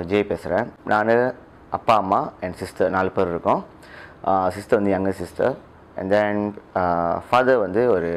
ஜெய் பேசுகிறேன் நான் அப்பா அம்மா என் சிஸ்டர் நாலு பேர் இருக்கோம் சிஸ்டர் வந்து younger sister and then father வந்து ஒரு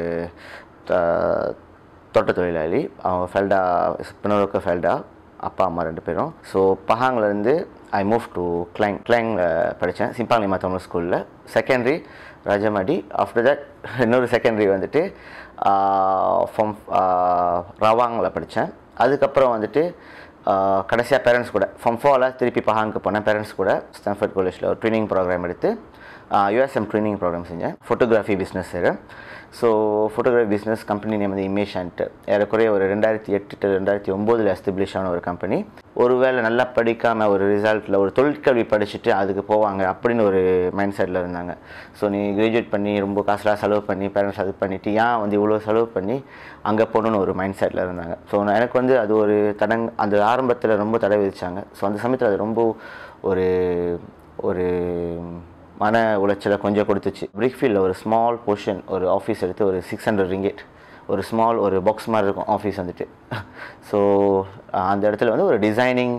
த- தோட்ட தொழிலாளி அவங்க ஃபெல்டா பின்னோக்க ஃபெல்டா அப்பா அம்மா ரெண்டு பேரும் ஸோ பஹாங்லேருந்து ஐ மூவ் டு கிளைங் கிளைங்கில் படித்தேன் சிம்பாங்கி தமிழ் ஸ்கூலில் செகண்டரி ராஜமாடி ஆஃப்டர் தட் இன்னொரு செகண்டரி வந்துட்டு ஃப்ரம் ரவாங்கில் படித்தேன் அதுக்கப்புறம் வந்துட்டு கடைசியாக பேரண்ட்ஸ் கூட ஃப்ரம் ஃபோரில் திருப்பி பஹாங்க்கு போனேன் பேரண்ட்ஸ் கூட ஸ்டான்ஃபர்ட் காலேஜில் ஒரு ட்ரைனிங் ப்ரோக்ராம் எடுத்து யூஎஸ்எம் ட்ரைனிங் ப்ரோக்ராம் செஞ்சேன் ஃபோட்டோகிராஃபி பிஸ்னஸ் செய்கிறேன் so photography business company name வந்து இமேஜ் அண்ட் ஏறக்குறைய ஒரு ரெண்டாயிரத்தி எட்டு to ரெண்டாயிரத்தி ஒம்போதில் எஸ்டிப்ளிஷ் ஆன ஒரு கம்பெனி ஒருவேளை நல்லா படிக்காமல் ஒரு ரிசல்ட்டில் ஒரு தொழிற்கல்வி படிச்சுட்டு அதுக்கு போவாங்க அப்படின்னு ஒரு மைண்ட் செட்டில் இருந்தாங்க ஸோ நீ கிராஜுவேட் பண்ணி ரொம்ப காசுலாம் செலவு பண்ணி பேரண்ட்ஸ் அது பண்ணிவிட்டு ஏன் வந்து இவ்வளோ செலவு பண்ணி அங்கே போகணுன்னு ஒரு மைண்ட் செட்டில் இருந்தாங்க ஸோ நான் எனக்கு வந்து அது ஒரு தடங் அந்த ஆரம்பத்தில் ரொம்ப தடை விதிச்சாங்க ஸோ அந்த சமயத்தில் அது ரொம்ப ஒரு ஒரு மன உளைச்சலை கொஞ்சம் கொடுத்துச்சு பிரிக்ஃபீல்டில் ஒரு ஸ்மால் போர்ஷன் ஒரு ஆஃபீஸ் எடுத்து ஒரு சிக்ஸ் ஹண்ட்ரட் ரிங்கெட் ஒரு ஸ்மால் ஒரு பாக்ஸ் மாதிரி இருக்கும் ஆஃபீஸ் வந்துட்டு ஸோ அந்த இடத்துல வந்து ஒரு டிசைனிங்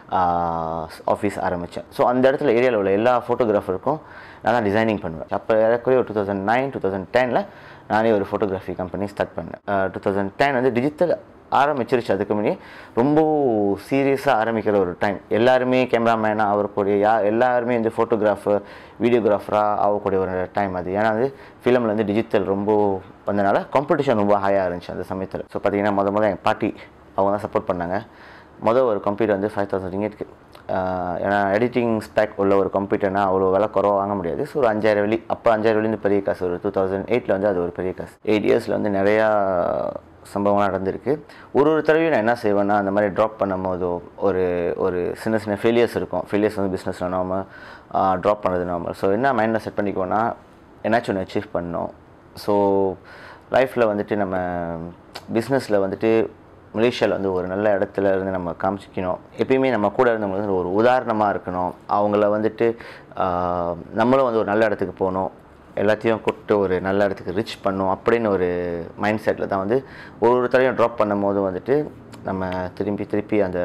ஆஃபீஸ் ஆரம்பித்தேன் ஸோ அந்த இடத்துல ஏரியாவில் உள்ள எல்லா ஃபோட்டோகிராஃபருக்கும் நான் தான் டிசைனிங் பண்ணுவேன் அப்போ ஏறக்குறைய ஒரு two thousand nine two thousand டெனில் நானே ஒரு ஃபோட்டோகிராஃபி கம்பெனி ஸ்டார்ட் பண்ணேன் டூ தௌசண்ட் டென் வந்து டிஜிட்டல் ஆரம்பிச்சிருச்சு அதுக்கு முன்னே ரொம்ப சீரியஸாக ஆரம்பிக்கிற ஒரு டைம் எல்லாருமே கேமராமேனாக ஆகக்கூடிய யா எல்லாருமே வந்து ஃபோட்டோகிராஃபர் வீடியோகிராஃபராக ஆகக்கூடிய ஒரு டைம் அது ஏன்னா வந்து ஃபிலிமில் வந்து டிஜிட்டல் ரொம்ப வந்தனால காம்படிஷன் ரொம்ப ஹையாக இருந்துச்சு அந்த சமயத்தில் ஸோ பார்த்தீங்கன்னா முத முத என் பாட்டி அவங்க தான் சப்போர்ட் பண்ணாங்க மொதல் ஒரு கம்ப்யூட்டர் வந்து ஃபைவ் தௌசண்ட் ரிங்கெட்க்கு ஏன்னா எடிட்டிங் ஸ்பேக் உள்ள ஒரு கம்ப்யூட்டர்னா அவ்வளோ விலை குறவா வாங்க முடியாது ஸோ ஒரு அஞ்சாயிரம் வெளி அப்போ அஞ்சாயிரம் வெளிந்து பெரிய காசு ஒரு டூ தௌசண்ட் எயிட்டில் வந்து அது ஒரு பெரிய காசு எயிட் இயர்ஸில் வந்து நிறையா சம்பவம்லாம் நடந்திருக்கு ஒரு ஒரு தடவையும் நான் என்ன செய்வேன்னா அந்த மாதிரி ட்ராப் பண்ணும் போதோ ஒரு ஒரு சின்ன சின்ன ஃபெயிலியர்ஸ் இருக்கும் ஃபெயிலியர்ஸ் வந்து பிஸ்னஸில் நாம ட்ராப் பண்ணுறது நார்மல் ஸோ என்ன மைண்டில் செட் பண்ணிக்குவோன்னா என்னாச்சும் ஒன்று அச்சீவ் பண்ணணும் ஸோ லைஃப்பில் வந்துட்டு நம்ம பிஸ்னஸில் வந்துட்டு மலேசியாவில் வந்து ஒரு நல்ல இடத்துல இருந்து நம்ம காமிச்சிக்கணும் எப்பயுமே நம்ம கூட இருந்தவங்க வந்து ஒரு உதாரணமாக இருக்கணும் அவங்கள வந்துட்டு ஆஹ், நம்மளும் வந்து ஒரு நல்ல இடத்துக்கு போகணும் எல்லாத்தையும் கூப்பிட்டு ஒரு நல்ல இடத்துக்கு ரிச் பண்ணும் அப்படின்னு ஒரு மைண்ட் செட்டில் தான் வந்து ஒரு ஒரு தடவையும் ட்ராப் பண்ணும் போது வந்துட்டு நம்ம திரும்பி திருப்பி அந்த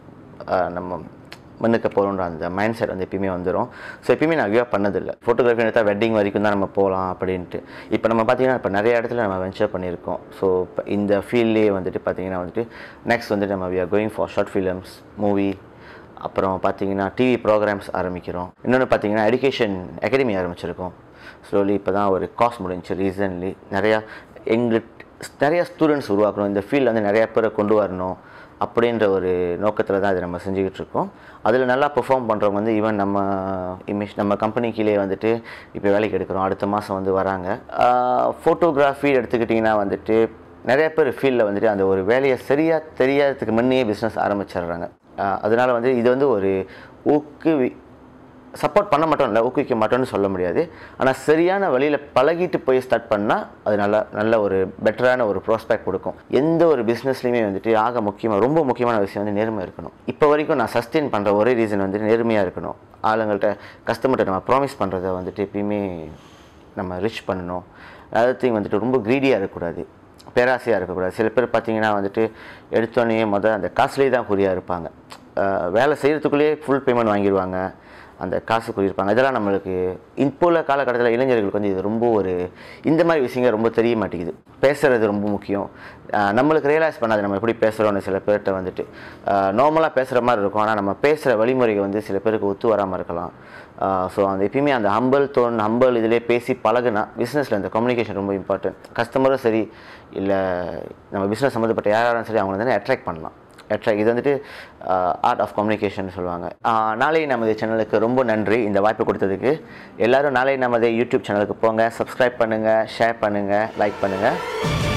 ஆஹ், நம்ம முன்னுக்கு போகணுன்ற அந்த மைண்ட் செட் வந்து எப்பயுமே வந்துடும் ஸோ எப்பயுமே நான் கிவ் பண்ணதில்லை ஃபோட்டோகிராஃபி எடுத்தால் வெட்டிங் வரைக்கும் தான் நம்ம போகலாம் அப்படின்ட்டு இப்போ நம்ம பார்த்தீங்கன்னா இப்போ நிறைய இடத்துல நம்ம வென்ச்சர் பண்ணியிருக்கோம் ஸோ இப்போ இந்த ஃபீல்ட்லேயே வந்துட்டு பார்த்தீங்கன்னா வந்துட்டு நெக்ஸ்ட் வந்துட்டு நம்ம we are going for short films movie அப்புறம் பார்த்தீங்கன்னா டிவி ப்ரோக்ராம்ஸ் ஆரம்பிக்கிறோம் இன்னொன்று பார்த்தீங்கன்னா எஜுகேஷன் அகாடமி ஆரம்பிச்சிருக்கோம் ஸ்லோலி இப்போ தான் ஒரு காஸ் முடிஞ்சு ரீசன்லி நிறையா எங்கள் நிறையா ஸ்டூடெண்ட்ஸ் உருவாக்கணும் இந்த ஃபீல்டில் வந்து நிறையா பேரை கொண்டு வரணும் அப்படின்ற ஒரு நோக்கத்தில் தான் இதை நம்ம செஞ்சுக்கிட்டு இருக்கோம் அதில் நல்லா பெர்ஃபார்ம் பண்ணுறவங்க வந்து ஈவன் நம்ம இமேஜ் நம்ம கம்பெனி கீழே வந்துட்டு இப்போ வேலைக்கு எடுக்கிறோம் அடுத்த மாதம் வந்து வராங்க ஃபோட்டோகிராஃபி எடுத்துக்கிட்டிங்கன்னா வந்துட்டு நிறைய பேர் ஃபீல்டில் வந்துட்டு அந்த ஒரு வேலையை சரியாக தெரியாததுக்கு முன்னே பிஸ்னஸ் ஆரம்பிச்சிடுறாங்க ஆஹ் அதனால வந்து இது வந்து ஒரு ஊக்குவி சப்போர்ட் பண்ண மாட்டோம் இல்லை ஊக்குவிக்க மாட்டோம்னு சொல்ல முடியாது ஆனால் சரியான வழியில் பழகிட்டு போய் ஸ்டார்ட் பண்ணால் அது நல்ல நல்ல ஒரு பெட்டரான ஒரு ப்ராஸ்பெக்ட் கொடுக்கும் எந்த ஒரு பிஸ்னஸ்லையுமே வந்துட்டு ஆக முக்கியமாக ரொம்ப முக்கியமான விஷயம் வந்து நேர்மை இருக்கணும் இப்போ வரைக்கும் நான் சஸ்டெயின் பண்ணுற ஒரே ரீசன் வந்து நேர்மையாக இருக்கணும் ஆளுங்கள்ட்ட கஸ்டமர்கிட்ட நம்ம ப்ராமிஸ் பண்ணுறத வந்துட்டு எப்பயுமே நம்ம ரிச் பண்ணணும் அதர் திங் வந்துட்டு ரொம்ப க்ரீடியாக இருக்கக்கூடாது பேராசையாக இருக்கக்கூடாது சில பேர் பார்த்தீங்கன்னா வந்துட்டு எடுத்தோடனே முதல் அந்த காசுலேயே தான் குறியாக இருப்பாங்க அஹ் வேலை செய்கிறதுக்குள்ளேயே ஃபுல் பேமெண்ட் வாங்கிடுவாங்க அந்த காசு குறியிருப்பாங்க இதெல்லாம் நம்மளுக்கு இப்போ உள்ள காலகட்டத்தில் இளைஞர்களுக்கு வந்து இது ரொம்ப ஒரு இந்த மாதிரி விஷயங்கள் ரொம்ப தெரிய மாட்டேங்குது பேசுகிறது ரொம்ப முக்கியம் அஹ் நம்மளுக்கு ரியலைஸ் பண்ணாது நம்ம எப்படி பேசுகிறோன்னு சில பேர்கிட்ட வந்துட்டு நார்மலாக பேசுகிற மாதிரி இருக்கும் ஆனால் நம்ம பேசுகிற வழிமுறைகள் வந்து சில பேருக்கு ஒத்து வராமல் இருக்கலாம் ஸோ அந்த எப்பயுமே அந்த ஹம்பல் தோன் ஹம்பல் இதிலே பேசி பழகுனா பிஸ்னஸில் இந்த கம்யூனிகேஷன் ரொம்ப இம்பார்ட்டன்ட் கஸ்டமரும் சரி இல்லை நம்ம பிஸ்னஸ் சம்மந்தப்பட்ட யாராலும் சரி அவங்கள வந்து அட்ராக்ட் பண்ணலாம் அட்ராக்ட் இது வந்துட்டு ஆர்ட் ஆஃப் கம்யூனிகேஷன் சொல்லுவாங்க ஆஹ் நாளை நமது சேனலுக்கு ரொம்ப நன்றி இந்த வாய்ப்பு கொடுத்ததுக்கு எல்லாரும் நாளை நமது யூடியூப் சேனலுக்கு போங்க சப்ஸ்கிரைப் பண்ணுங்கள் ஷேர் பண்ணுங்கள் லைக் பண்ணுங்கள்